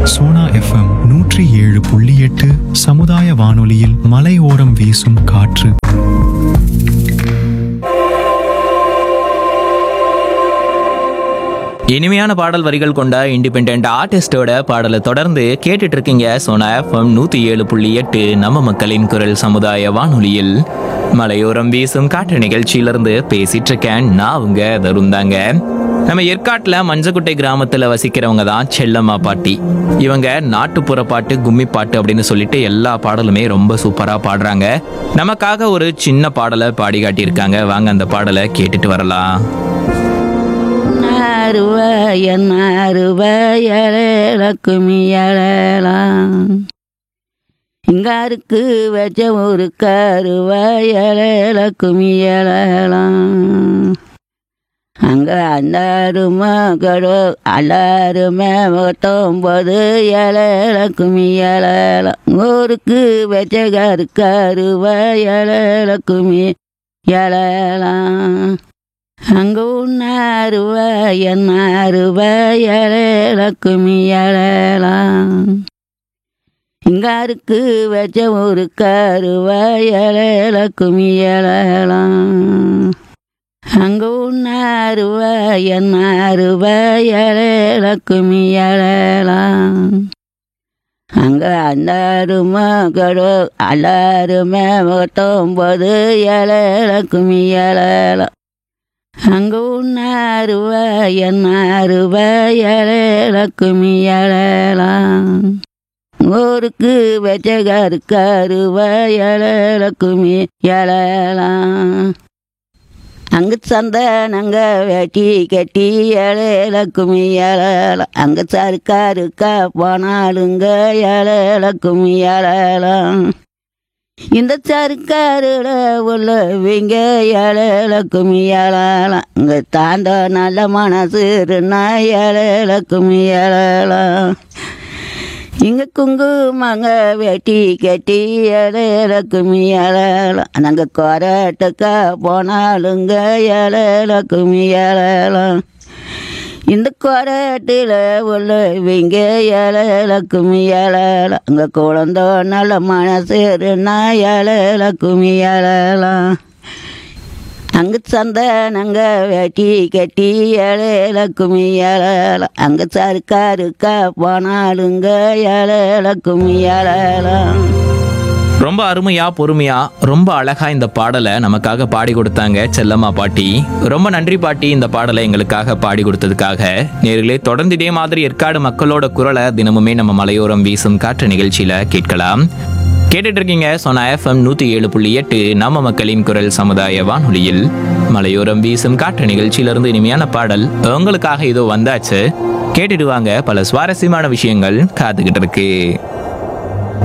Sona FM நூற்றி ஏழு புள்ளி எட்டு சமுதாய வானொலியில் மலையோரம் வீசும் காற்று இனிமையான பாடல் வரிகள் கொண்ட இண்டிபெண்ட் ஆர்டிஸ்டோட பாடலை தொடர்ந்து கேட்டுட்டு இருக்கீங்க சோனா எஃப்எம் நூத்தி ஏழு புள்ளி எட்டு நம்ம மக்களின் குரல் சமுதாய வானொலியில் மலையோரம் வீசும் காற்று நிகழ்ச்சியிலிருந்து பேசிட்டு இருக்கேன் நான் அவங்க தருந்தாங்க நம்ம ஏற்காட்டில் மஞ்சக்குட்டை கிராமத்தில் வசிக்கிறவங்க தான் செல்லம்மா பாட்டி இவங்க நாட்டுப்புற பாட்டு கும்மி பாட்டு அப்படின்னு சொல்லிட்டு எல்லா பாடலுமே ரொம்ப சூப்பராக பாடுறாங்க நமக்காக ஒரு சின்ன பாடலை பாடி காட்டியிருக்காங்க வாங்க அந்த பாடலை கேட்டுட்டு வரலாம் நாருவாய நாருவாயல குமியலாம் இங்காருக்கு வச்ச ஒரு கருவாயல குமியலாம் அங்க அல்லாருமா கடோ எல்லாருமே முகத்தொம்பது இலையில குமியலாம் ஊருக்கு வச்ச கரு கருவாயல குமி எழலாம் அங்கு உன்னாருவாய நாருவாயல குமியலாம் இங்காருக்கு வச்ச ஒரு கருவாயல குமியலாம் அங்கு உன்னாருவாய நாருவாயல குமியலாம் அங்க அல்லாருமா கடோ எல்லாருமே முகத்தொம்பது இலையில குமியலாம் அங்கு உன்னாருவாய நாருவாயல குமியலாம் ஊருக்கு வச்ச கரு கருவாயல குமி எழலாம் அங்கு சந்தனங்க வெட்டி கட்டி இலையில குமி எழலாம் அங்கு சருக்காருக்கா போனாலுங்க இலையில குமி எழலாம் இந்த சருக்காருல உள்ளவங்க இலையில குமி எழலாம் இங்கே தாண்ட நல்ல மனசு இலையில குமி எழலாம் இங்க குங்குமங்க வெட்டி கட்டி இலையில குமி எழலாம் நாங்கள் கொரட்டுக்கா போனாலுங்க இலையில குமி எழலாம் இந்த கொரட்டில் உள்ளவங்க இலையில குமி எழலாம் அங்கே குழந்த நல்ல மனசு நான் இலையில குமி எழலாம் அங்கு சந்தனங்க வெட்டி கட்டி இலையில குமி எழலாம் அங்கே சருக்காருக்கா போனாலுங்க இலையில குமி எழலாம் ரொம்ப அருமையா பொறுமையா ரொம்ப அழகா இந்த பாடலை நமக்காக பாடி கொடுத்தாங்க செல்லம்மா பாட்டி ரொம்ப நன்றி பாட்டி இந்த பாடலை எங்களுக்காக பாடி கொடுத்ததுக்காக நேர்களே தொடர்ந்து இதே மாதிரி ஏற்காடு மக்களோட குரலை தினமுமே நம்ம மலையோரம் வீசும் காற்று நிகழ்ச்சியில கேட்கலாம் கேட்டுட்டு இருக்கீங்க சொன்ன எஃப்எம் நூத்தி ஏழு புள்ளி எட்டு நம்ம மக்களின் குரல் சமுதாய வானொலியில் மலையோரம் வீசும் காற்று நிகழ்ச்சியிலிருந்து இனிமையான பாடல் உங்களுக்காக இதோ வந்தாச்சு கேட்டுட்டு வாங்க பல சுவாரஸ்யமான விஷயங்கள் காத்துக்கிட்டு இருக்கு